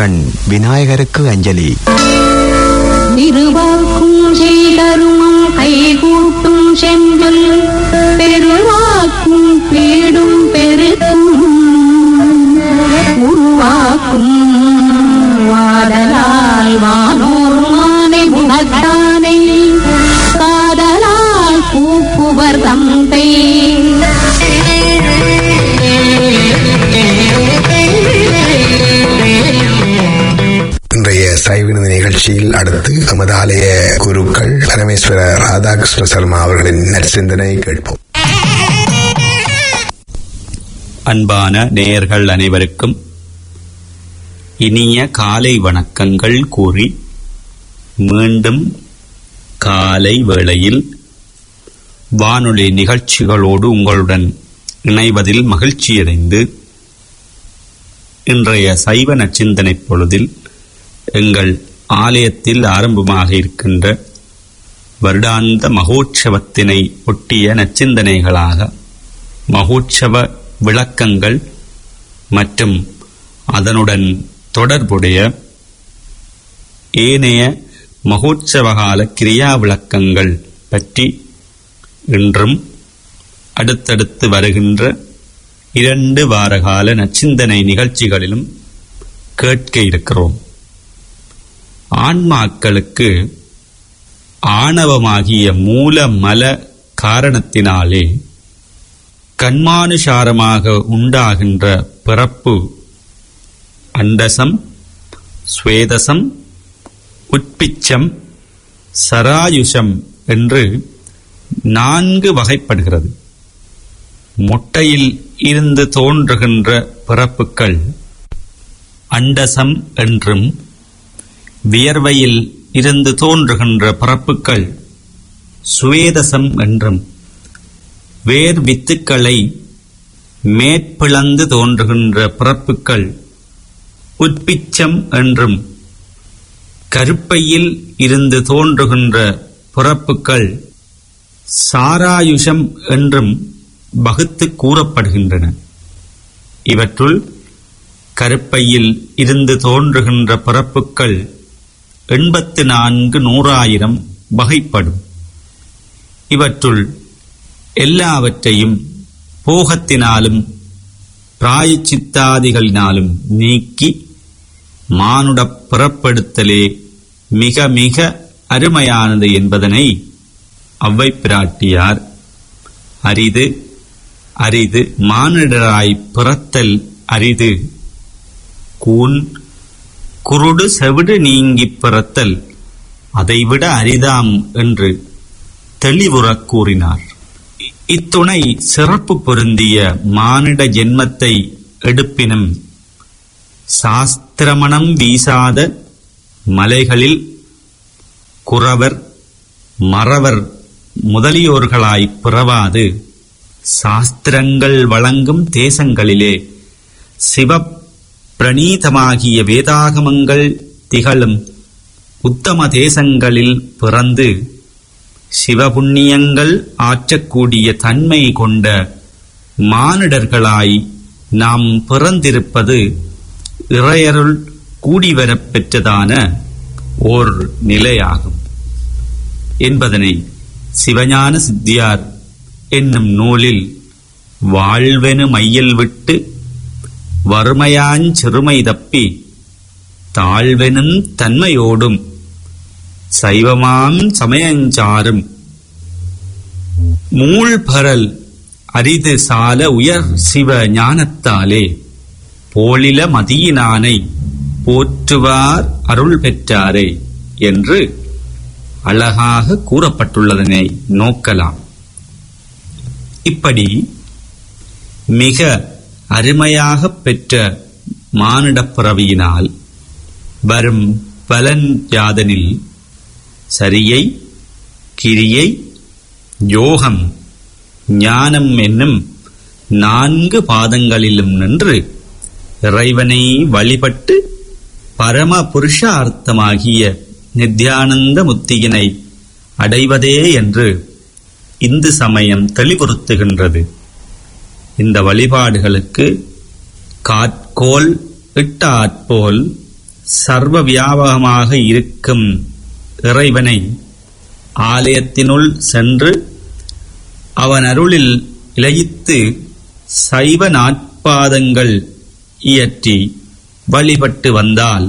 கண் விநாயகருக்கு அஞ்சலி திருவாக்கும் செய்தருமம் கைகூட்டும் செஞ்சொல் பெருவாக்கும் பீடும் பெருக்கும் உருவாக்கும் வாடலால் வானோர் மானை உணர்த்தானை காதலால் கூப்புவர் தந்தை இன்றைய சைவினது நிகழ்ச்சியில் அடுத்து நமது ஆலய குருக்கள் பரமேஸ்வர ராதாகிருஷ்ண சர்மா அவர்களின் நற்சிந்தனை கேட்போம் அன்பான நேயர்கள் அனைவருக்கும் இனிய காலை வணக்கங்கள் கூறி மீண்டும் காலை வேளையில் வானொலி நிகழ்ச்சிகளோடு உங்களுடன் இணைவதில் மகிழ்ச்சியடைந்து இன்றைய சைவ நச்சிந்தனை பொழுதில் எங்கள் ஆலயத்தில் ஆரம்பமாக இருக்கின்ற வருடாந்த மகோற்சவத்தினை ஒட்டிய நச்சிந்தனைகளாக மகோற்சவ விளக்கங்கள் மற்றும் அதனுடன் தொடர்புடைய ஏனைய மகோற்சவகால கிரியா விளக்கங்கள் பற்றி இன்றும் அடுத்தடுத்து வருகின்ற இரண்டு வாரகால நச்சிந்தனை நிகழ்ச்சிகளிலும் கேட்க இருக்கிறோம் ஆன்மாக்களுக்கு ஆணவமாகிய மூல மல காரணத்தினாலே கண்மானுசாரமாக உண்டாகின்ற பிறப்பு அண்டசம் ஸ்வேதசம் உட்பிச்சம் சராயுஷம் என்று நான்கு வகைப்படுகிறது மொட்டையில் இருந்து தோன்றுகின்ற பிறப்புக்கள் அண்டசம் என்றும் வியர்வையில் இருந்து தோன்றுகின்ற பிறப்புக்கள் சுவேதசம் என்றும் வேர் வித்துக்களை மேற்பிளந்து தோன்றுகின்ற பிறப்புக்கள் உட்பிச்சம் என்றும் கருப்பையில் இருந்து தோன்றுகின்ற பிறப்புக்கள் சாராயுஷம் என்றும் வகுத்து கூறப்படுகின்றன இவற்றுள் கருப்பையில் இருந்து தோன்றுகின்ற பிறப்புக்கள் எண்பத்து நான்கு நூறாயிரம் வகைப்படும் இவற்றுள் எல்லாவற்றையும் போகத்தினாலும் பிராயச்சித்தாதிகளினாலும் நீக்கி மானுடப் பிறப்படுத்தலே மிக மிக அருமையானது என்பதனை அவ்வை பிராட்டியார் அரிது அரிது மானிடராய் பிறத்தல் அரிது கூன் குருடு செவிடு நீங்கிப் பிறத்தல் அதைவிட அரிதாம் என்று தெளிவுறக் கூறினார் இத்துணை சிறப்பு பொருந்திய மானிட ஜென்மத்தை எடுப்பினும் சாஸ்திரமணம் வீசாத மலைகளில் குறவர் மறவர் முதலியோர்களாய் பிறவாது சாஸ்திரங்கள் வழங்கும் தேசங்களிலே சிவ பிரணீதமாகிய வேதாகமங்கள் திகழும் உத்தம தேசங்களில் பிறந்து சிவபுண்ணியங்கள் ஆற்றக்கூடிய தன்மை கொண்ட மானிடர்களாய் நாம் பிறந்திருப்பது இறையருள் கூடிவரப் பெற்றதான ஓர் நிலையாகும் என்பதனை சிவஞான சித்தியார் என்னும் நூலில் வாழ்வெனு மையில் விட்டு வறுமையாஞ் சிறுமை தப்பி தாழ்வெனும் தன்மையோடும் சைவமாம் சமயஞ்சாரும் மூழ்பரல் அரிது சால உயர் சிவ ஞானத்தாலே போலில மதியினானை போற்றுவார் அருள் பெற்றாரே என்று அழகாக கூறப்பட்டுள்ளதனை நோக்கலாம் இப்படி மிக அருமையாக பெற்ற மானிடப் பிறவியினால் வரும் பலன் யாதனில் சரியை கிரியை யோகம் ஞானம் என்னும் நான்கு பாதங்களிலும் நின்று இறைவனை வழிபட்டு பரம புருஷார்த்தமாகிய நித்யானந்த முத்தியினை அடைவதே என்று இந்து சமயம் தெளிவுறுத்துகின்றது இந்த வழிபாடுகளுக்கு காட்கோல் இட்டாற்போல் சர்வ வியாபகமாக இருக்கும் இறைவனை ஆலயத்தினுள் சென்று அவன் அருளில் இலயித்து சைவ நாட்பாதங்கள் இயற்றி வழிபட்டு வந்தால்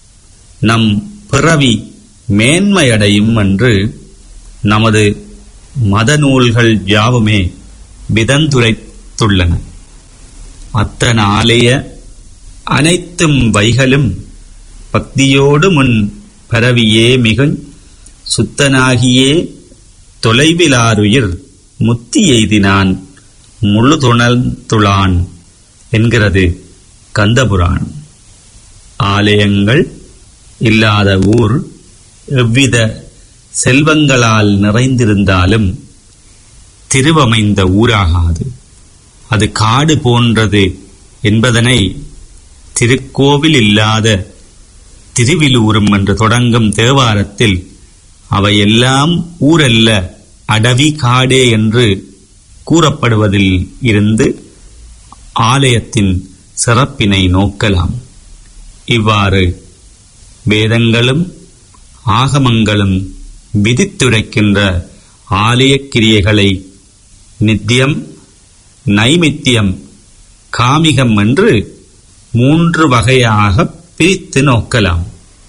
நம் பிறவி மேன்மையடையும் என்று நமது மத நூல்கள் யாவுமே விதந்துரைத்துள்ளன அத்தன ஆலய அனைத்தும் வைகளும் பக்தியோடு முன் பரவியே மிகுஞ் சுத்தனாகியே தொலைவிலாருயிர் முத்தி எய்தினான் முழுதுணர்ந்துளான் என்கிறது கந்தபுராணம் ஆலயங்கள் இல்லாத ஊர் எவ்வித செல்வங்களால் நிறைந்திருந்தாலும் திருவமைந்த ஊராகாது அது காடு போன்றது என்பதனை திருக்கோவில் இல்லாத திருவிலூரும் என்று தொடங்கும் தேவாரத்தில் அவையெல்லாம் ஊரல்ல அடவி காடே என்று கூறப்படுவதில் இருந்து ஆலயத்தின் சிறப்பினை நோக்கலாம் இவ்வாறு வேதங்களும் ஆகமங்களும் விதித்துரைக்கின்ற ஆலயக் கிரியைகளை நித்தியம் நைமித்தியம் காமிகம் என்று மூன்று வகையாக பிரித்து நோக்கலாம்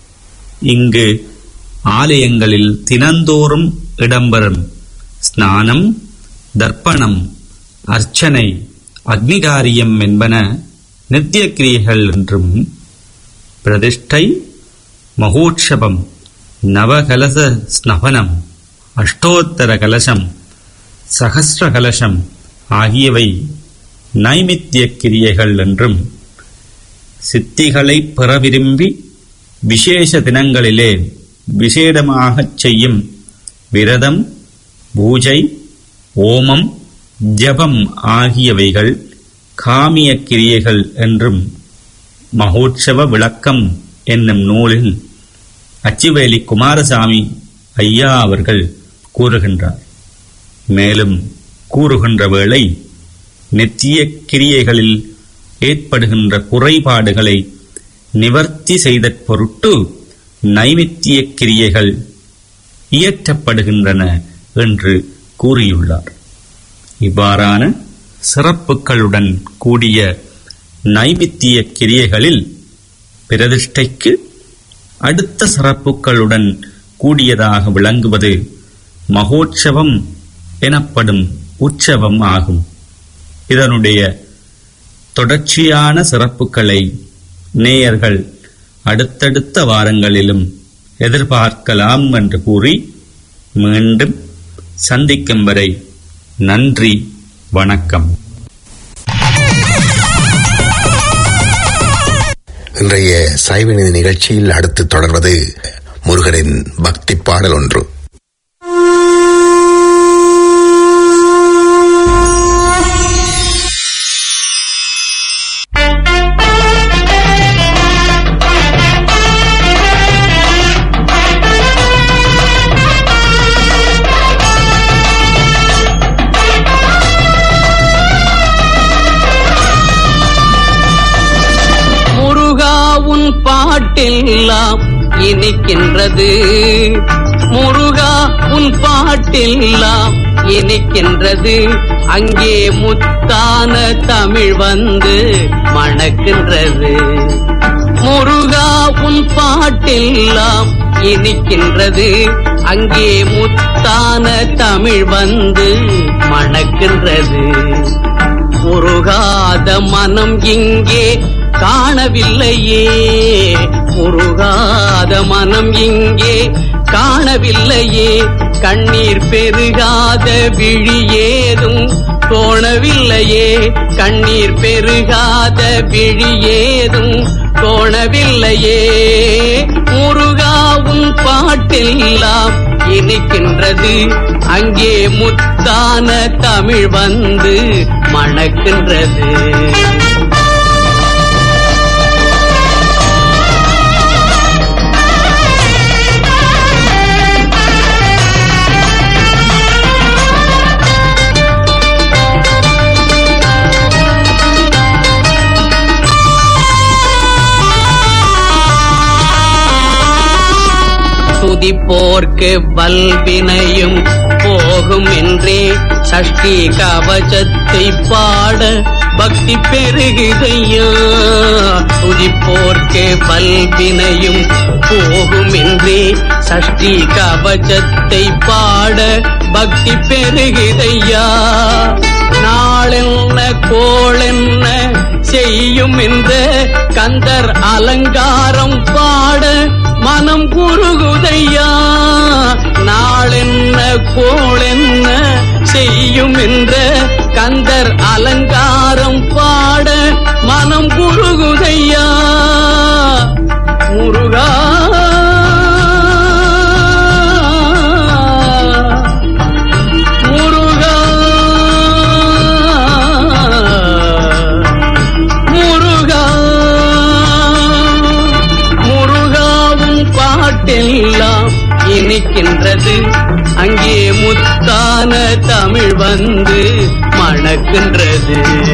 இங்கு ஆலயங்களில் தினந்தோறும் இடம்பெறும் ஸ்நானம் தர்ப்பணம் அர்ச்சனை அக்னிகாரியம் என்பன நித்திய கிரியைகள் என்றும் பிரதிஷ்டை மகோட்சபம் நவகலச ஸ்நபனம் அஷ்டோத்தர கலசம் சகஸ்ர கலசம் ஆகியவை நைமித்திய கிரியைகள் என்றும் சித்திகளை பெற விரும்பி விசேஷ தினங்களிலே விசேடமாகச் செய்யும் விரதம் பூஜை ஓமம் ஜபம் ஆகியவைகள் காமிய கிரியைகள் என்றும் மகோற்சவ விளக்கம் என்னும் நூலில் அச்சுவேலி குமாரசாமி ஐயா அவர்கள் கூறுகின்றார் மேலும் கூறுகின்ற வேளை நித்திய கிரியைகளில் ஏற்படுகின்ற குறைபாடுகளை நிவர்த்தி செய்த பொருட்டு நைமித்திய கிரியைகள் இயற்றப்படுகின்றன என்று கூறியுள்ளார் இவ்வாறான சிறப்புகளுடன் கூடிய நைமித்திய கிரியைகளில் பிரதிஷ்டைக்கு அடுத்த சிறப்புகளுடன் கூடியதாக விளங்குவது மகோற்சவம் எனப்படும் உற்சவம் ஆகும் இதனுடைய தொடர்ச்சியான சிறப்புகளை நேயர்கள் அடுத்தடுத்த வாரங்களிலும் எதிர்பார்க்கலாம் என்று கூறி மீண்டும் சந்திக்கும் வரை நன்றி வணக்கம் இன்றைய சைவநிதி நிகழ்ச்சியில் அடுத்து தொடர்வது முருகனின் பக்தி பாடல் ஒன்று முருகா உன் பாட்டெல்லாம் இனிக்கின்றது முருகா உன் பாட்டெல்லாம் இனிக்கின்றது அங்கே முத்தான தமிழ் வந்து மணக்கின்றது முருகா உன் பாட்டெல்லாம் இனிக்கின்றது அங்கே முத்தான தமிழ் வந்து மணக்கின்றது முருகாத மனம் இங்கே காணவில்லையே முருகாத மனம் இங்கே காணவில்லையே கண்ணீர் பெருகாத விழி ஏதும் தோணவில்லையே கண்ணீர் பெருகாத விழி ஏதும் தோணவில்லையே முருகாவும் பாட்டெல்லாம் இனிக்கின்றது அங்கே முத்தான தமிழ் வந்து மணக்கின்றது துதிப்போர்க்கு வல்வினையும் போகும் என்றே சஷ்டி கவசத்தை பாட பக்தி பெருகுதையா துதிப்போர்க்கு வல்வினையும் போகும் என்றே சஷ்டி கவசத்தை பாட பக்தி பெருகுதையா நாளென்ன கோளென்ன செய்யும் இந்த கந்தர் அலங்காரம் பாட மனம் குறுகுதையா நாளென்ன கோளென்ன செய்யும் என்ற கந்தர் அலங்காரம் பாட மனம் குறுகுதையா முருகா முருகா முருகா முருகாவும் பாட்டெல்லாம் இனிக்கின்றது அங்கே முத்தான தமிழ் வந்து மணக்கின்றது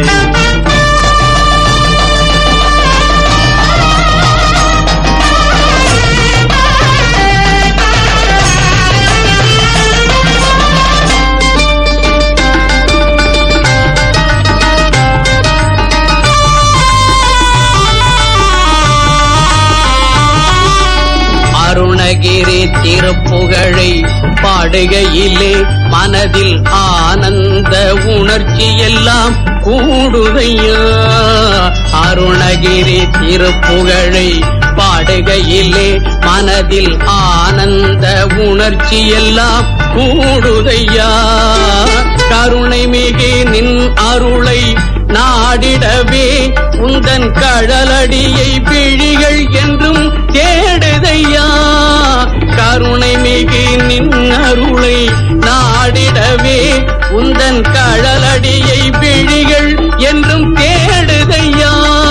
அருணகிரி திருப்புகழை பாடுகையிலே மனதில் ஆனந்த உணர்ச்சி எல்லாம் கூடுதையா அருணகிரி திருப்புகழை பாடுகையிலே மனதில் ஆனந்த உணர்ச்சி எல்லாம் கூடுதையா கருணை மிகு நின் அருளை நாடிடவே உந்தன் கழலடியை பிழிகள் என்றும் தேடுதையா கருணை மிகு நின் அருளை நாடிடவே உந்தன் கழலடியை பிழிகள் என்றும் தேடுதையா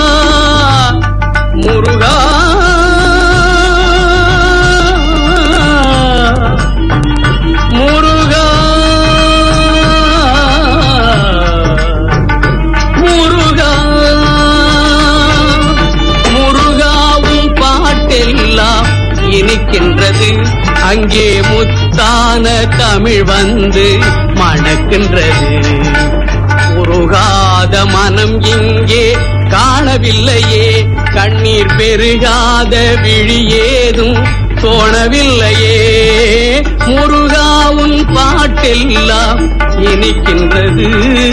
முருகா முருகா முருகா முருகாவும் பாட்டெல்லாம் இனிக்கின்றது அங்கே முத்தான தமிழ் வந்து மணக்கின்றது உருகாத மனம் இங்கே காணவில்லையே கண்ணீர் பெருகாத விழி ஏதும் தோணவில்லையே முருகாவும் பாட்டெல்லாம் இனிக்கின்றது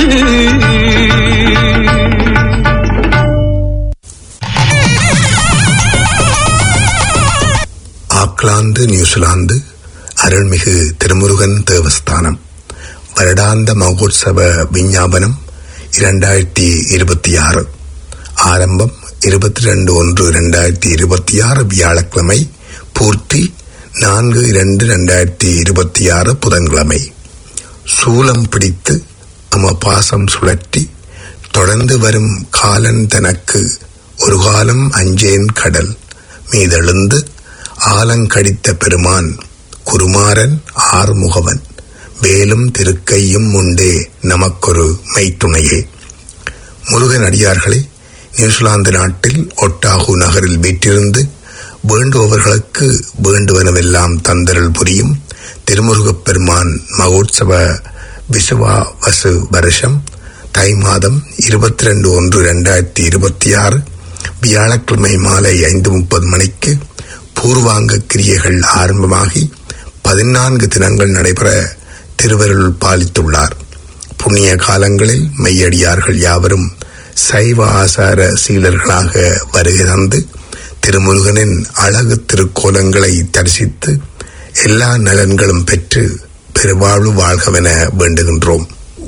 ஆக்லாந்து நியூசிலாந்து அருள்மிகு திருமுருகன் தேவஸ்தானம் வருடாந்த மகோத்சவ விஞ்ஞாபனம் இரண்டாயிரத்தி இருபத்தி ஆறு ஆரம்பம் இருபத்தி ரெண்டு ஒன்று இரண்டாயிரத்தி இருபத்தி ஆறு வியாழக்கிழமை பூர்த்தி நான்கு இரண்டு இரண்டாயிரத்தி இருபத்தி ஆறு புதன்கிழமை சூலம் பிடித்து அம பாசம் சுழற்றி தொடர்ந்து வரும் காலன் தனக்கு ஒரு காலம் அஞ்சேன் கடல் மீதெழுந்து ஆலங்கடித்த பெருமான் குருமாரன் ஆறுமுகவன் வேலும் திருக்கையும் உண்டே நமக்கொரு மைத்துணையே முருகன் அடியார்களே நியூசிலாந்து நாட்டில் ஒட்டாகு நகரில் வீற்றிருந்து வேண்டுபவர்களுக்கு வேண்டுவனவெல்லாம் தந்தரல் புரியும் திருமுருகப் பெருமான் மகோத்சவ விசுவா வசு வருஷம் தை மாதம் இருபத்தி ரெண்டு ஒன்று இரண்டாயிரத்தி இருபத்தி ஆறு வியாழக்கிழமை மாலை ஐந்து முப்பது மணிக்கு பூர்வாங்க கிரியைகள் ஆரம்பமாகி பதினான்கு தினங்கள் நடைபெற திருவருள் பாலித்துள்ளார் புண்ணிய காலங்களில் மெய்யடியார்கள் யாவரும் சைவ ஆசார சீலர்களாக வருகை தந்து திருமுருகனின் அழகு திருக்கோலங்களை தரிசித்து எல்லா நலன்களும் பெற்று பெருவாழ்வு வாழ்கவென வேண்டுகின்றோம்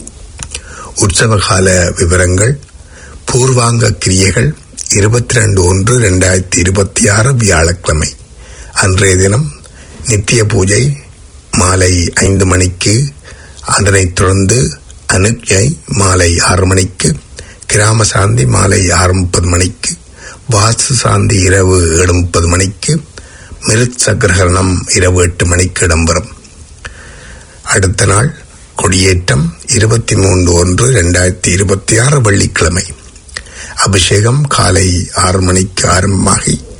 உற்சவ கால விவரங்கள் பூர்வாங்க கிரியைகள் இருபத்தி ரெண்டு ஒன்று இரண்டாயிரத்தி இருபத்தி ஆறு வியாழக்கிழமை அன்றைய தினம் நித்திய பூஜை மாலை ஐந்து மணிக்கு அதனைத் தொடர்ந்து அனுஜை மாலை ஆறு மணிக்கு கிராம சாந்தி மாலை ஆறு முப்பது மணிக்கு வாஸ்து சாந்தி இரவு ஏழு முப்பது மணிக்கு மிருத் சக்கரகரணம் இரவு எட்டு மணிக்கு இடம்பெறும் அடுத்த நாள் கொடியேற்றம் இருபத்தி மூன்று ஒன்று இரண்டாயிரத்தி இருபத்தி ஆறு வெள்ளிக்கிழமை அபிஷேகம் காலை ஆறு மணிக்கு ஆரம்பமாகி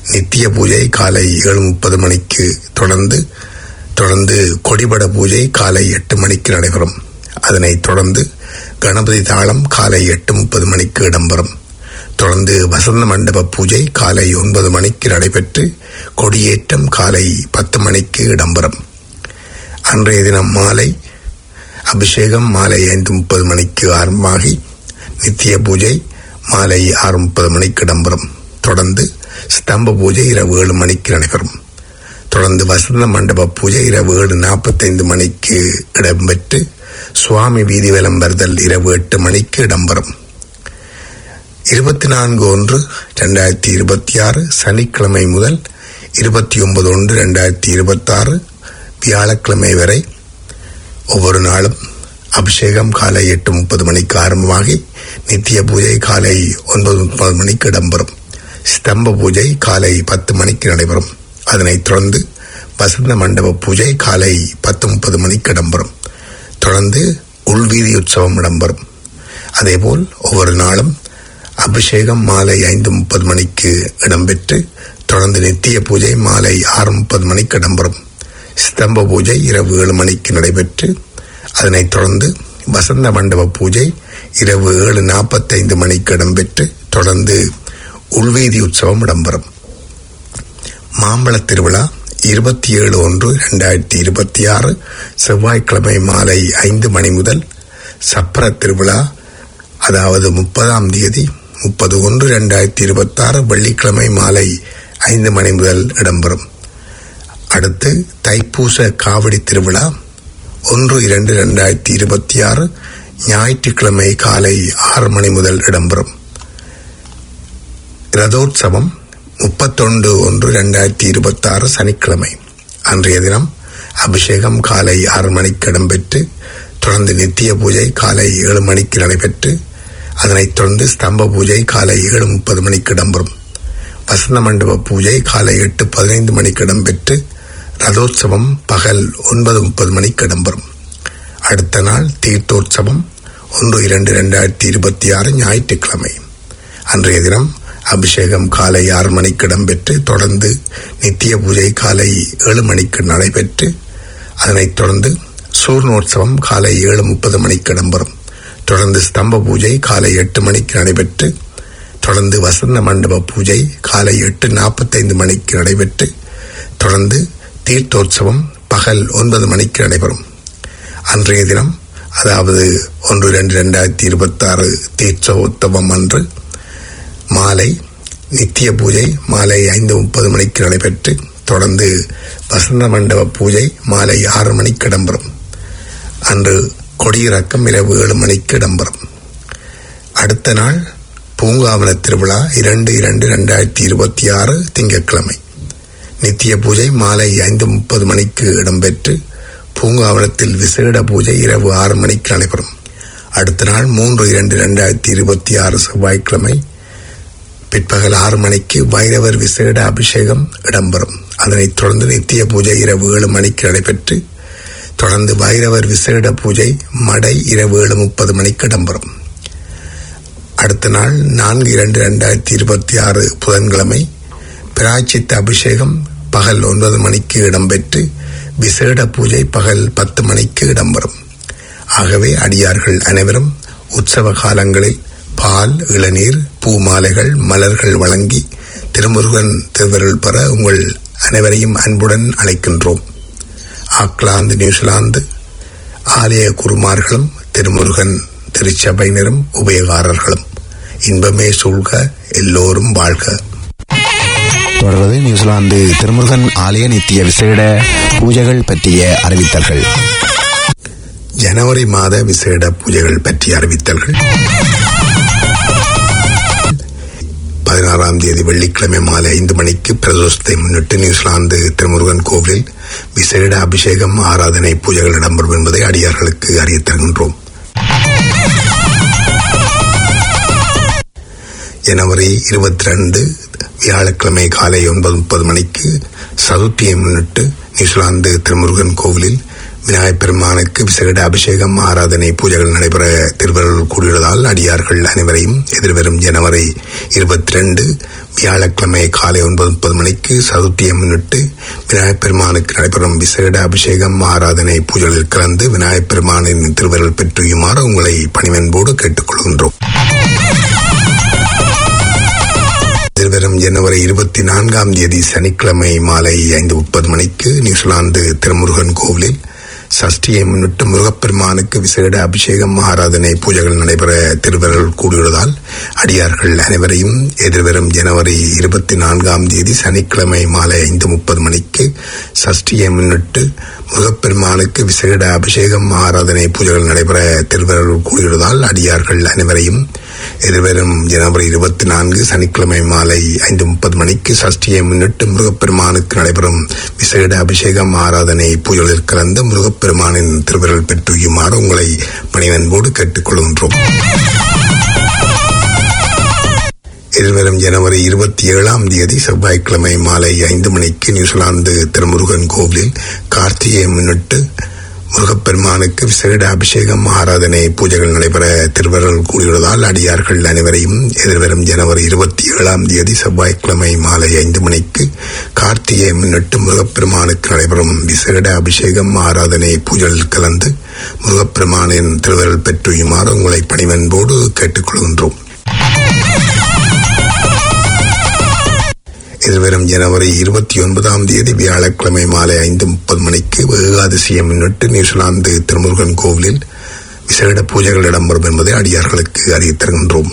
நித்திய பூஜை காலை ஏழு முப்பது மணிக்கு தொடர்ந்து தொடர்ந்து கொடிபட பூஜை காலை எட்டு மணிக்கு நடைபெறும் அதனைத் தொடர்ந்து கணபதி தாளம் காலை எட்டு முப்பது மணிக்கு இடம்பெறும் தொடர்ந்து வசந்த மண்டப பூஜை காலை ஒன்பது மணிக்கு நடைபெற்று கொடியேற்றம் காலை பத்து மணிக்கு இடம்பெறும் அன்றைய தினம் மாலை அபிஷேகம் மாலை ஐந்து முப்பது மணிக்கு ஆரம்பமாகி நித்திய பூஜை மாலை ஆறு முப்பது மணிக்கு இடம்பெறும் தொடர்ந்து ஸ்தம்ப பூஜை இரவு ஏழு மணிக்கு நடைபெறும் தொடர்ந்து வசந்த மண்டப பூஜை இரவு ஏழு நாற்பத்தைந்து மணிக்கு இடம்பெற்று சுவாமி வீதி விளம்பரதல் இரவு எட்டு மணிக்கு இடம்பெறும் இருபத்தி நான்கு ஒன்று ரெண்டாயிரத்தி இருபத்தி ஆறு சனிக்கிழமை முதல் இருபத்தி ஒன்பது ஒன்று ரெண்டாயிரத்தி இருபத்தி ஆறு வியாழக்கிழமை வரை ஒவ்வொரு நாளும் அபிஷேகம் காலை எட்டு முப்பது மணிக்கு ஆரம்பமாகி நித்திய பூஜை காலை ஒன்பது முப்பது மணிக்கு இடம்பெறும் ஸ்தம்ப பூஜை காலை பத்து மணிக்கு நடைபெறும் அதனைத் தொடர்ந்து வசந்த மண்டப பூஜை காலை பத்து முப்பது மணிக்கு இடம்பெறும் தொடர்ந்து உள்வீதி உற்சவம் இடம்பெறும் அதேபோல் ஒவ்வொரு நாளும் அபிஷேகம் மாலை ஐந்து முப்பது மணிக்கு இடம்பெற்று தொடர்ந்து நித்திய பூஜை மாலை ஆறு முப்பது மணிக்கு இடம்பெறும் ஸ்தம்ப பூஜை இரவு ஏழு மணிக்கு நடைபெற்று அதனைத் தொடர்ந்து வசந்த மண்டப பூஜை இரவு ஏழு நாற்பத்தைந்து மணிக்கு இடம்பெற்று தொடர்ந்து உள்வீதி உற்சவம் இடம்பெறும் மாம்பழ திருவிழா இருபத்தி ஏழு ஒன்று இரண்டாயிரத்தி இருபத்தி ஆறு செவ்வாய்க்கிழமை மாலை ஐந்து மணி முதல் சப்பர திருவிழா அதாவது முப்பதாம் தேதி முப்பது ஒன்று இரண்டாயிரத்தி இருபத்தி ஆறு வெள்ளிக்கிழமை மாலை ஐந்து மணி முதல் இடம்பெறும் அடுத்து தைப்பூச காவடி திருவிழா ஒன்று இரண்டு இரண்டாயிரத்தி இருபத்தி ஆறு ஞாயிற்றுக்கிழமை காலை ஆறு மணி முதல் இடம்பெறும் ரதோற்சவம் முப்பத்தொன்று ஒன்று இரண்டாயிரத்தி இருபத்தி ஆறு சனிக்கிழமை அன்றைய தினம் அபிஷேகம் காலை ஆறு மணிக்கு இடம்பெற்று தொடர்ந்து நித்திய பூஜை காலை ஏழு மணிக்கு நடைபெற்று அதனைத் தொடர்ந்து ஸ்தம்ப பூஜை காலை ஏழு முப்பது மணிக்கு இடம்பெறும் வசந்த மண்டப பூஜை காலை எட்டு பதினைந்து மணிக்கு இடம்பெற்று ரதோற்சவம் பகல் ஒன்பது முப்பது மணிக்கு இடம்பெறும் அடுத்த நாள் தீர்த்தோற்சவம் ஒன்று இரண்டு இரண்டாயிரத்தி இருபத்தி ஆறு ஞாயிற்றுக்கிழமை அன்றைய தினம் அபிஷேகம் காலை ஆறு மணிக்கு இடம்பெற்று தொடர்ந்து நித்திய பூஜை காலை ஏழு மணிக்கு நடைபெற்று அதனைத் தொடர்ந்து சூர்ணோற்சவம் காலை ஏழு முப்பது மணிக்கு இடம்பெறும் தொடர்ந்து ஸ்தம்ப பூஜை காலை எட்டு மணிக்கு நடைபெற்று தொடர்ந்து வசந்த மண்டப பூஜை காலை எட்டு நாற்பத்தைந்து மணிக்கு நடைபெற்று தொடர்ந்து தீர்த்தோற்சவம் பகல் ஒன்பது மணிக்கு நடைபெறும் அன்றைய தினம் அதாவது ஒன்று இரண்டு இரண்டாயிரத்தி இருபத்தி ஆறு தீர்த்தோத்தவம் அன்று மாலை நித்திய பூஜை மாலை ஐந்து முப்பது மணிக்கு நடைபெற்று தொடர்ந்து வசந்த மண்டப பூஜை மாலை ஆறு மணிக்கு இடம்பெறும் அன்று கொடியிறக்கம் இரவு ஏழு மணிக்கு இடம்பெறும் அடுத்த நாள் பூங்காவன திருவிழா இரண்டு இரண்டு இரண்டாயிரத்தி இருபத்தி ஆறு திங்கட்கிழமை நித்திய பூஜை மாலை ஐந்து முப்பது மணிக்கு இடம்பெற்று பூங்காவனத்தில் விசேட பூஜை இரவு ஆறு மணிக்கு நடைபெறும் அடுத்த நாள் மூன்று இரண்டு இரண்டாயிரத்தி இருபத்தி ஆறு செவ்வாய்க்கிழமை பிற்பகல் ஆறு மணிக்கு வைரவர் விசேட அபிஷேகம் இடம்பெறும் அதனைத் தொடர்ந்து நித்திய பூஜை இரவு ஏழு மணிக்கு நடைபெற்று தொடர்ந்து வைரவர் விசேட பூஜை மடை இரவு ஏழு முப்பது மணிக்கு இடம்பெறும் அடுத்த நாள் நான்கு இரண்டு இரண்டாயிரத்தி இருபத்தி ஆறு புதன்கிழமை பிராய்ச்சித்த அபிஷேகம் பகல் ஒன்பது மணிக்கு இடம்பெற்று விசேட பூஜை பகல் பத்து மணிக்கு இடம்பெறும் ஆகவே அடியார்கள் அனைவரும் உற்சவ காலங்களில் பால் இளநீர் பூ மாலைகள் மலர்கள் வழங்கி திருமுருகன் திருவருள் பெற உங்கள் அனைவரையும் அன்புடன் அழைக்கின்றோம் ஆக்லாந்து நியூசிலாந்து ஆலய குருமார்களும் திருமுருகன் திருச்சபையினரும் உபயகாரர்களும் இன்பமே சூழ்க எல்லோரும் வாழ்க தொடர்வது நியூசிலாந்து திருமுருகன் ஆலய நித்திய விசேட பூஜைகள் பற்றிய அறிவித்தல்கள் ஜனவரி மாத விசேட பூஜைகள் பற்றிய அறிவித்தல்கள் பதினாறாம் தேதி வெள்ளிக்கிழமை மாலை ஐந்து மணிக்கு பிரதோஷத்தை முன்னிட்டு நியூசிலாந்து திருமுருகன் கோவிலில் விசேட அபிஷேகம் ஆராதனை பூஜைகள் இடம்பெறும் என்பதை அடியார்களுக்கு அறியத் தருகின்றோம் ஜனவரி இருபத்தி ரெண்டு வியாழக்கிழமை காலை ஒன்பது முப்பது மணிக்கு சதுர்த்தியை முன்னிட்டு நியூசிலாந்து திருமுருகன் கோவிலில் விநாயகப் பெருமானுக்கு விசேட அபிஷேகம் ஆராதனை பூஜைகள் நடைபெற திருவருள் கூடியுள்ளதால் அடியார்கள் அனைவரையும் எதிர்வரும் ஜனவரி இருபத்தி ரெண்டு வியாழக்கிழமை காலை ஒன்பது முப்பது மணிக்கு சதுர்த்தியை முன்னிட்டு விநாயகப் பெருமானுக்கு நடைபெறும் விசேட அபிஷேகம் ஆராதனை பூஜைகளில் கலந்து விநாயகப் பெருமானின் திருவருள் பெற்றுயுமாறு உங்களை பணிவன்போடு கேட்டுக்கொள்கின்றோம் எதிர்வரும் ஜனவரி இருபத்தி நான்காம் தேதி சனிக்கிழமை மாலை ஐந்து முப்பது மணிக்கு நியூசிலாந்து திருமுருகன் கோவிலில் சஷ்டியை முன்னிட்டு முருகப்பெருமானுக்கு விசேட அபிஷேகம் ஆராதனை பூஜைகள் நடைபெற திருவருள் கூடியுள்ளதால் அடியார்கள் அனைவரையும் எதிர்வரும் ஜனவரி இருபத்தி நான்காம் தேதி சனிக்கிழமை மாலை ஐந்து முப்பது மணிக்கு சஷ்டியை முன்னிட்டு முருகப்பெருமானுக்கு விசேட அபிஷேகம் ஆராதனை பூஜைகள் நடைபெற திருவருள் கூடியுள்ளதால் அடியார்கள் அனைவரையும் எதிர்வரும் ஜனவரி இருபத்தி நான்கு சனிக்கிழமை மாலை ஐந்து முப்பது மணிக்கு சஷ்டியை முன்னிட்டு முருகப்பெருமானுக்கு நடைபெறும் விசேட அபிஷேகம் ஆராதனை பூஜைகளில் கலந்து முருகப்பெருமானின் திருவிரல் பெற்றுயுமாறு உங்களை பணிவன்போடு கேட்டுக்கொள்கின்றோம் எதிர்வரும் ஜனவரி இருபத்தி ஏழாம் தேதி செவ்வாய்க்கிழமை மாலை ஐந்து மணிக்கு நியூசிலாந்து திருமுருகன் கோவிலில் கார்த்திகையை முன்னிட்டு முருகப்பெருமானுக்கு விசேட அபிஷேகம் ஆராதனை பூஜைகள் நடைபெற திருவருள் கூடியுள்ளதால் அடியார்கள் அனைவரையும் எதிர்வரும் ஜனவரி இருபத்தி ஏழாம் தேதி செவ்வாய்க்கிழமை மாலை ஐந்து மணிக்கு கார்த்திகையை முன்னிட்டு முருகப்பெருமானுக்கு நடைபெறும் விசேட அபிஷேகம் ஆராதனை பூஜைகளில் கலந்து முருகப்பெருமானின் திருவருள் பெற்றுயுமாறு உங்களை பணிவன்போடு கேட்டுக்கொள்கின்றோம் எதிர்வரும் ஜனவரி இருபத்தி ஒன்பதாம் தேதி வியாழக்கிழமை மாலை ஐந்து முப்பது மணிக்கு ஏகாதசியை முன்னிட்டு நியூசிலாந்து திருமுருகன் கோவிலில் விசேட பூஜைகள் இடம்பெறும் என்பதை அடியார்களுக்கு அறிவித்தருகின்றோம்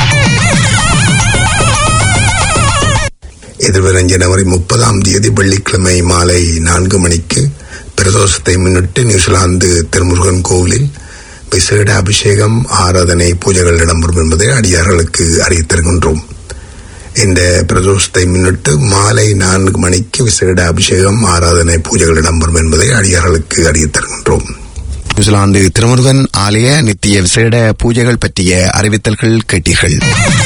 எதிர்வரும் ஜனவரி முப்பதாம் தேதி வெள்ளிக்கிழமை மாலை நான்கு மணிக்கு பிரதோஷத்தை முன்னிட்டு நியூசிலாந்து திருமுருகன் கோவிலில் விசேட அபிஷேகம் ஆராதனை பூஜைகள் இடம்பெறும் என்பதை அடியார்களுக்கு அறிவித்தருகின்றோம் இந்த பிரதோஷத்தை முன்னிட்டு மாலை நான்கு மணிக்கு விசேட அபிஷேகம் ஆராதனை பூஜைகள் இடம்பெறும் என்பதை அடியார்களுக்கு அறிவித்தருகின்றோம் நியூசிலாந்து திருமுருகன் ஆலய நித்திய விசேட பூஜைகள் பற்றிய அறிவித்தல்கள் கேட்டீர்கள்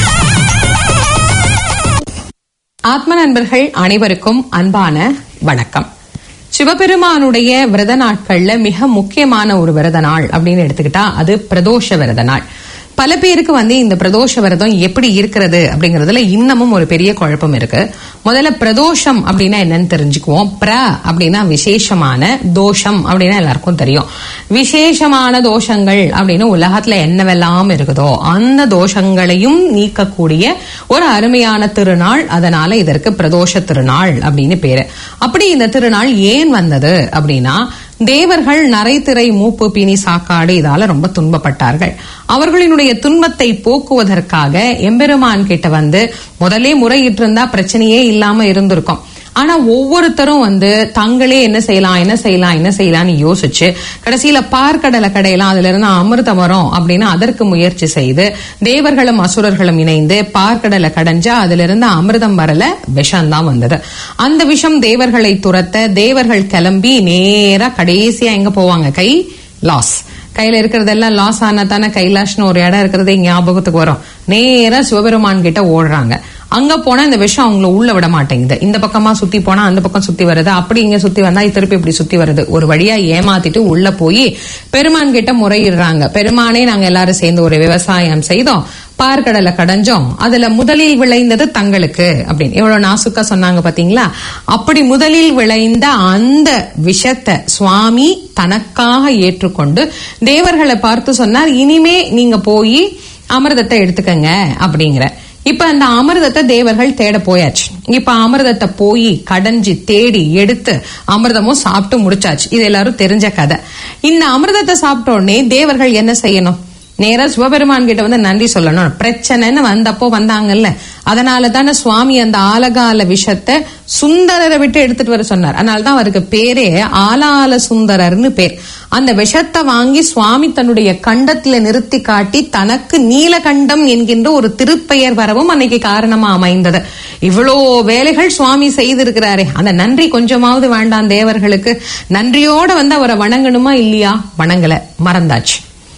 ஆத்ம நண்பர்கள் அனைவருக்கும் அன்பான வணக்கம் சிவபெருமானுடைய விரத நாட்கள்ல மிக முக்கியமான ஒரு விரத நாள் அப்படின்னு எடுத்துக்கிட்டா அது பிரதோஷ விரத நாள் பல பேருக்கு வந்து இந்த பிரதோஷ விரதம் எப்படி இருக்கிறது அப்படிங்கறதுல இன்னமும் ஒரு பெரிய குழப்பம் இருக்கு முதல்ல பிரதோஷம் அப்படின்னா என்னன்னு தெரிஞ்சுக்குவோம் பிர அப்படின்னா விசேஷமான தோஷம் அப்படின்னா எல்லாருக்கும் தெரியும் விசேஷமான தோஷங்கள் அப்படின்னு உலகத்துல என்னவெல்லாம் இருக்குதோ அந்த தோஷங்களையும் நீக்கக்கூடிய ஒரு அருமையான திருநாள் அதனால இதற்கு பிரதோஷ திருநாள் அப்படின்னு பேரு அப்படி இந்த திருநாள் ஏன் வந்தது அப்படின்னா தேவர்கள் நரைத்திரை மூப்பு பிணி சாக்காடு இதால ரொம்ப துன்பப்பட்டார்கள் அவர்களினுடைய துன்பத்தை போக்குவதற்காக எம்பெருமான் கிட்ட வந்து முதலே முறையிட்டு இருந்தா பிரச்சனையே இல்லாம இருந்திருக்கும் ஆனா ஒவ்வொருத்தரும் வந்து தங்களே என்ன செய்யலாம் என்ன செய்யலாம் என்ன செய்யலாம்னு யோசிச்சு கடைசியில பார்க்கடலை கடையெல்லாம் அதுல இருந்து அமிர்தம் வரும் அப்படின்னு அதற்கு முயற்சி செய்து தேவர்களும் அசுரர்களும் இணைந்து பார்க்கடலை கடைஞ்சா அதுல இருந்து அமிர்தம் வரல விஷம் தான் வந்தது அந்த விஷம் தேவர்களை துரத்த தேவர்கள் கிளம்பி நேரா கடைசியா எங்க போவாங்க கை லாஸ் கையில இருக்கிறதெல்லாம் லாஸ் ஆனா தானே கைலாஷ்னு ஒரு இடம் இருக்கிறதே ஞாபகத்துக்கு வரும் நேரா சிவபெருமான் கிட்ட ஓடுறாங்க அங்க போனா இந்த விஷம் அவங்கள உள்ள விட மாட்டேங்குது இந்த பக்கமா சுத்தி போனா அந்த பக்கம் சுத்தி வருது அப்படி இங்க சுத்தி வந்தா திருப்பி இப்படி சுத்தி வருது ஒரு வழியா ஏமாத்திட்டு உள்ள போய் பெருமான் கிட்ட முறையிடுறாங்க பெருமானே நாங்க எல்லாரும் சேர்ந்து ஒரு விவசாயம் செய்தோம் பார்க்கடலை கடைஞ்சோம் அதுல முதலில் விளைந்தது தங்களுக்கு அப்படின்னு எவ்வளவு நாசுக்கா சொன்னாங்க பாத்தீங்களா அப்படி முதலில் விளைந்த அந்த விஷத்தை சுவாமி தனக்காக ஏற்றுக்கொண்டு தேவர்களை பார்த்து சொன்னார் இனிமே நீங்க போய் அமிர்தத்தை எடுத்துக்கங்க அப்படிங்கிற இப்ப அந்த அமிர்தத்தை தேவர்கள் தேட போயாச்சு இப்ப அமிர்தத்தை போய் கடைஞ்சி தேடி எடுத்து அமிர்தமும் சாப்பிட்டு முடிச்சாச்சு இது எல்லாரும் தெரிஞ்ச கதை இந்த அமிர்தத்தை சாப்பிட்ட உடனே தேவர்கள் என்ன செய்யணும் நேரா சிவபெருமான் கிட்ட வந்து நன்றி சொல்லணும் பிரச்சனைன்னு வந்தப்போ வந்தாங்கல்ல அதனால தானே சுவாமி அந்த ஆலகால விஷத்தை சுந்தரரை விட்டு எடுத்துட்டு வர சொன்னார் அதனாலதான் அவருக்கு பேரே ஆலால சுந்தரர்னு பேர் அந்த விஷத்தை வாங்கி சுவாமி தன்னுடைய கண்டத்துல நிறுத்தி காட்டி தனக்கு நீலகண்டம் என்கின்ற ஒரு திருப்பெயர் வரவும் அன்னைக்கு காரணமா அமைந்தது இவ்வளோ வேலைகள் சுவாமி செய்திருக்கிறாரே அந்த நன்றி கொஞ்சமாவது வேண்டாம் தேவர்களுக்கு நன்றியோட வந்து அவரை வணங்கணுமா இல்லையா வணங்கல மறந்தாச்சு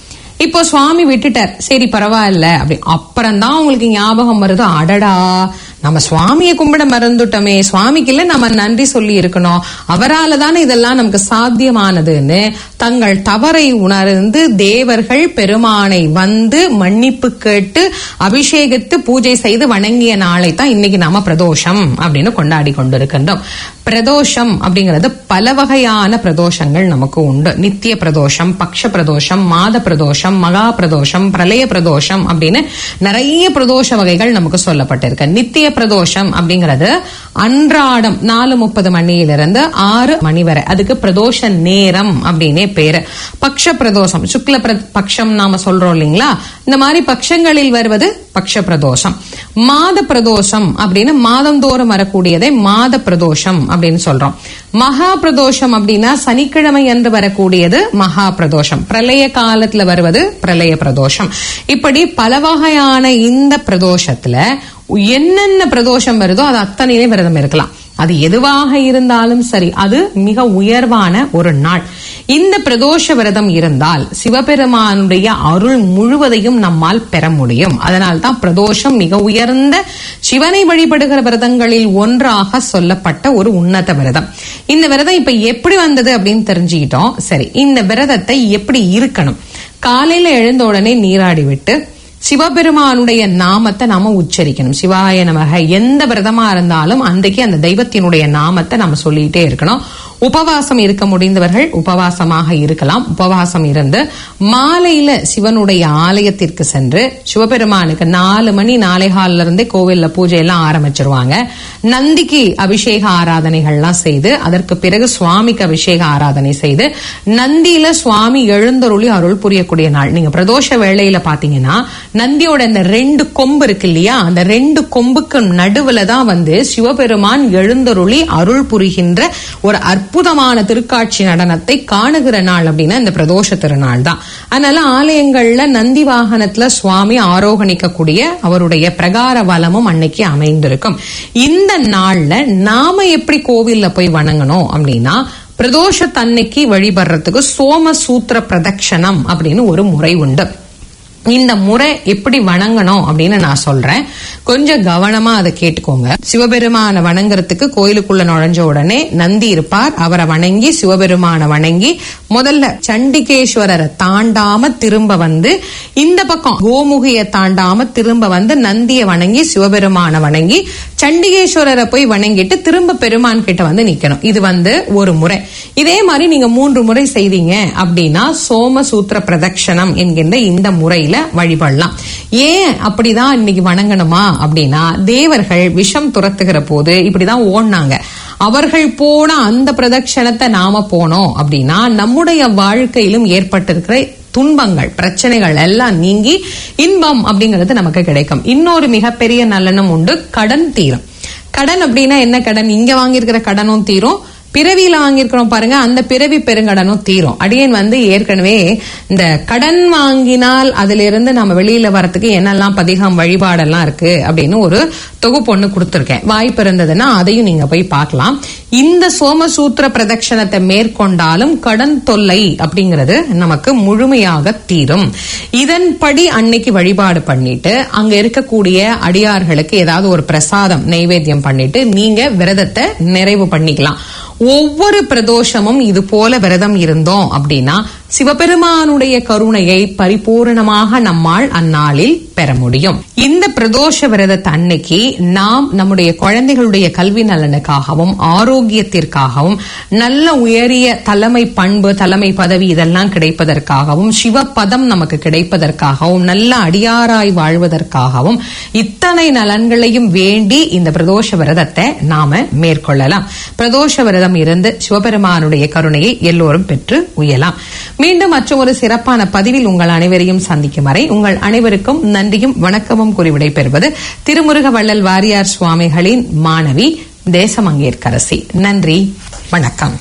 இப்போ சுவாமி விட்டுட்டார் சரி பரவாயில்ல அப்படி அப்புறம்தான் உங்களுக்கு ஞாபகம் வருது அடடா நம்ம சுவாமியை கும்பிட மறந்துட்டோமே சுவாமிக்கு இல்ல நம்ம நன்றி சொல்லி இருக்கணும் அவரால தானே இதெல்லாம் நமக்கு சாத்தியமானதுன்னு தங்கள் தவறை உணர்ந்து தேவர்கள் பெருமானை வந்து மன்னிப்பு கேட்டு அபிஷேகித்து பூஜை செய்து வணங்கிய நாளை தான் இன்னைக்கு நாம பிரதோஷம் அப்படின்னு கொண்டாடி கொண்டிருக்கின்றோம் பிரதோஷம் அப்படிங்கிறது பல வகையான பிரதோஷங்கள் நமக்கு உண்டு நித்திய பிரதோஷம் பக்ஷ பிரதோஷம் மாத பிரதோஷம் மகா பிரதோஷம் பிரளய பிரதோஷம் அப்படின்னு நிறைய பிரதோஷ வகைகள் நமக்கு சொல்லப்பட்டிருக்கு நித்திய பிரதோஷம் அப்படிங்கிறது அன்றாடம் நாலு முப்பது மணியிலிருந்து ஆறு மணி வரை அதுக்கு பிரதோஷ நேரம் அப்படின்னே பேரு பக்ஷ பிரதோஷம் சுக்ல பிர- பக்ஷம் நாம சொல்றோம் இல்லைங்களா இந்த மாதிரி பக்ஷங்களில் வருவது பக்ஷ பிரதோஷம் மாத பிரதோஷம் அப்படின்னு மாதந்தோறும் வரக்கூடியதை மாத பிரதோஷம் அப்படின்னு சொல்றோம் மகா பிரதோஷம் அப்படின்னா சனிக்கிழமை என்று வரக்கூடியது மகா பிரதோஷம் பிரளய காலத்துல வருவது பிரளய பிரதோஷம் இப்படி பல வகையான இந்த பிரதோஷத்துல என்னென்ன பிரதோஷம் வருதோ அது அத்தனையிலே விரதம் இருக்கலாம் அது எதுவாக இருந்தாலும் சரி அது மிக உயர்வான ஒரு நாள் இந்த பிரதோஷ விரதம் இருந்தால் சிவபெருமானுடைய அருள் முழுவதையும் நம்மால் பெற முடியும் அதனால் தான் பிரதோஷம் மிக உயர்ந்த சிவனை வழிபடுகிற விரதங்களில் ஒன்றாக சொல்லப்பட்ட ஒரு உன்னத விரதம் இந்த விரதம் இப்ப எப்படி வந்தது அப்படின்னு தெரிஞ்சுக்கிட்டோம் சரி இந்த விரதத்தை எப்படி இருக்கணும் காலையில எழுந்த உடனே நீராடி விட்டு சிவபெருமானுடைய நாமத்தை நாம உச்சரிக்கணும் சிவாய நமக எந்த விரதமா இருந்தாலும் அன்றைக்கு அந்த தெய்வத்தினுடைய நாமத்தை நம்ம சொல்லிட்டே இருக்கணும் உபவாசம் இருக்க முடிந்தவர்கள் உபவாசமாக இருக்கலாம் உபவாசம் இருந்து மாலையில சிவனுடைய ஆலயத்திற்கு சென்று சிவபெருமானுக்கு நாலு மணி நாளை காலில இருந்தே கோவில்ல பூஜை எல்லாம் ஆரம்பிச்சிருவாங்க நந்திக்கு அபிஷேக ஆராதனைகள்லாம் செய்து அதற்கு பிறகு சுவாமிக்கு அபிஷேக ஆராதனை செய்து நந்தியில சுவாமி எழுந்தருளி அருள் புரியக்கூடிய நாள் நீங்க பிரதோஷ வேளையில பாத்தீங்கன்னா நந்தியோட இந்த ரெண்டு கொம்பு இருக்கு இல்லையா அந்த ரெண்டு கொம்புக்கு நடுவுல தான் வந்து சிவபெருமான் எழுந்தருளி அருள் புரிகின்ற ஒரு அற்புதமான திருக்காட்சி நடனத்தை காணுகிற நாள் அப்படின்னா இந்த பிரதோஷ திருநாள் தான் அதனால ஆலயங்கள்ல நந்தி வாகனத்துல சுவாமி ஆரோகணிக்கக்கூடிய அவருடைய பிரகார வலமும் அன்னைக்கு அமைந்திருக்கும் இந்த நாள்ல நாம எப்படி கோவில்ல போய் வணங்கணும் அப்படின்னா பிரதோஷத்தன்னைக்கு வழிபடுறதுக்கு சோம சூத்திர பிரதட்சணம் அப்படின்னு ஒரு முறை உண்டு இந்த முறை எப்படி வணங்கணும் அப்படின்னு நான் சொல்றேன் கொஞ்சம் கவனமா அதை கேட்டுக்கோங்க சிவபெருமான வணங்குறதுக்கு கோயிலுக்குள்ள நுழைஞ்ச உடனே நந்தி இருப்பார் அவரை வணங்கி சிவபெருமான வணங்கி முதல்ல சண்டிகேஸ்வரரை தாண்டாம திரும்ப வந்து இந்த பக்கம் கோமுகிய தாண்டாம திரும்ப வந்து நந்தியை வணங்கி சிவபெருமான வணங்கி சண்டிகேஸ்வரரை போய் வணங்கிட்டு திரும்ப பெருமான் கிட்ட வந்து நிக்கணும் இது வந்து ஒரு முறை இதே மாதிரி நீங்க மூன்று முறை செய்தீங்க அப்படின்னா சோமசூத்திர பிரதட்சணம் என்கின்ற இந்த முறையில வழிபடலாம் ஏன் அப்படிதான் இன்னைக்கு வணங்கணுமா அப்படின்னா தேவர்கள் விஷம் துரத்துகிற போது இப்படிதான் ஓடினாங்க அவர்கள் போன அந்த பிரதட்சணத்தை நாம போனோம் அப்படின்னா நம்முடைய வாழ்க்கையிலும் ஏற்பட்டிருக்கிற துன்பங்கள் பிரச்சனைகள் எல்லாம் நீங்கி இன்பம் அப்படிங்கிறது நமக்கு கிடைக்கும் இன்னொரு மிகப்பெரிய நலனும் உண்டு கடன் தீரும் கடன் அப்படின்னா என்ன கடன் இங்க வாங்கியிருக்கிற கடனும் தீரும் பிறவியில வாங்கியிருக்கிறோம் பாருங்க அந்த பிறவி பெருங்கடனும் தீரும் அடியேன் வந்து ஏற்கனவே இந்த கடன் வாங்கினால் அதுல இருந்து நம்ம வெளியில வரத்துக்கு என்னெல்லாம் பதிகம் வழிபாடெல்லாம் இருக்கு அப்படின்னு ஒரு தொகுப்பு ஒண்ணு கொடுத்துருக்கேன் வாய்ப்பு இருந்ததுன்னா அதையும் நீங்க போய் பார்க்கலாம் இந்த சோமசூத்திர பிரதட்சணத்தை மேற்கொண்டாலும் கடன் தொல்லை அப்படிங்கிறது நமக்கு முழுமையாக தீரும் இதன்படி அன்னைக்கு வழிபாடு பண்ணிட்டு அங்க இருக்கக்கூடிய அடியார்களுக்கு ஏதாவது ஒரு பிரசாதம் நைவேத்தியம் பண்ணிட்டு நீங்க விரதத்தை நிறைவு பண்ணிக்கலாம் ஒவ்வொரு பிரதோஷமும் இது போல விரதம் இருந்தோம் அப்படின்னா சிவபெருமானுடைய கருணையை பரிபூரணமாக நம்மால் அந்நாளில் பெற முடியும் இந்த பிரதோஷ விரதத்தை அன்னைக்கு நாம் நம்முடைய குழந்தைகளுடைய கல்வி நலனுக்காகவும் ஆரோக்கியத்திற்காகவும் நல்ல உயரிய தலைமை பண்பு தலைமை பதவி இதெல்லாம் கிடைப்பதற்காகவும் சிவபதம் நமக்கு கிடைப்பதற்காகவும் நல்ல அடியாராய் வாழ்வதற்காகவும் இத்தனை நலன்களையும் வேண்டி இந்த பிரதோஷ விரதத்தை நாம மேற்கொள்ளலாம் பிரதோஷ விரதம் இருந்து சிவபெருமானுடைய கருணையை எல்லோரும் பெற்று உயலாம் மீண்டும் மற்றும் ஒரு சிறப்பான பதிவில் உங்கள் அனைவரையும் சந்திக்கும் வரை உங்கள் அனைவருக்கும் நன்றியும் வணக்கமும் கூறி விடைபெறுவது திருமுருக வள்ளல் வாரியார் சுவாமிகளின் மாணவி தேசமங்கேற்கரசி நன்றி வணக்கம்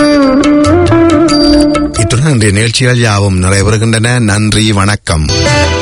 இத்துடன் இன்றைய நிகழ்ச்சிகள் யாவும் நிறைவேறுகின்றன நன்றி வணக்கம்